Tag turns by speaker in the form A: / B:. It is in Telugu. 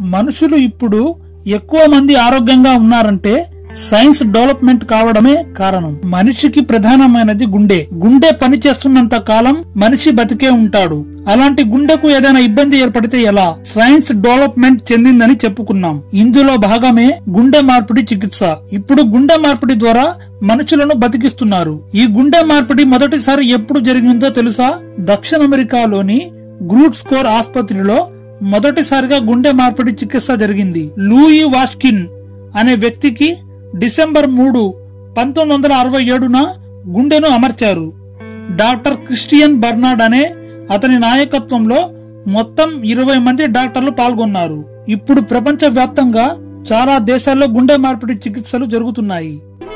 A: మనుషులు ఇప్పుడు ఎక్కువ మంది ఆరోగ్యంగా ఉన్నారంటే సైన్స్ డెవలప్మెంట్ కావడమే కారణం మనిషికి ప్రధానమైనది గుండె గుండె పని చేస్తున్నంత కాలం మనిషి బతికే ఉంటాడు అలాంటి గుండెకు ఏదైనా ఇబ్బంది ఏర్పడితే ఎలా సైన్స్ డెవలప్మెంట్ చెందిందని చెప్పుకున్నాం ఇందులో భాగమే గుండె మార్పిడి చికిత్స ఇప్పుడు గుండె మార్పిడి ద్వారా మనుషులను బతికిస్తున్నారు ఈ గుండె మార్పిడి మొదటిసారి ఎప్పుడు జరిగిందో తెలుసా దక్షిణ అమెరికాలోని గ్రూట్ స్కోర్ ఆసుపత్రిలో మొదటిసారిగా గుండె మార్పిడి చికిత్స జరిగింది లూయి వాష్కిన్ అనే వ్యక్తికి డిసెంబర్ మూడు పంతొమ్మిది వందల అరవై ఏడున గుండెను అమర్చారు డాక్టర్ క్రిస్టియన్ బర్నాడ్ అనే అతని నాయకత్వంలో మొత్తం ఇరవై మంది డాక్టర్లు పాల్గొన్నారు ఇప్పుడు ప్రపంచ వ్యాప్తంగా చాలా దేశాల్లో గుండె మార్పిడి చికిత్సలు జరుగుతున్నాయి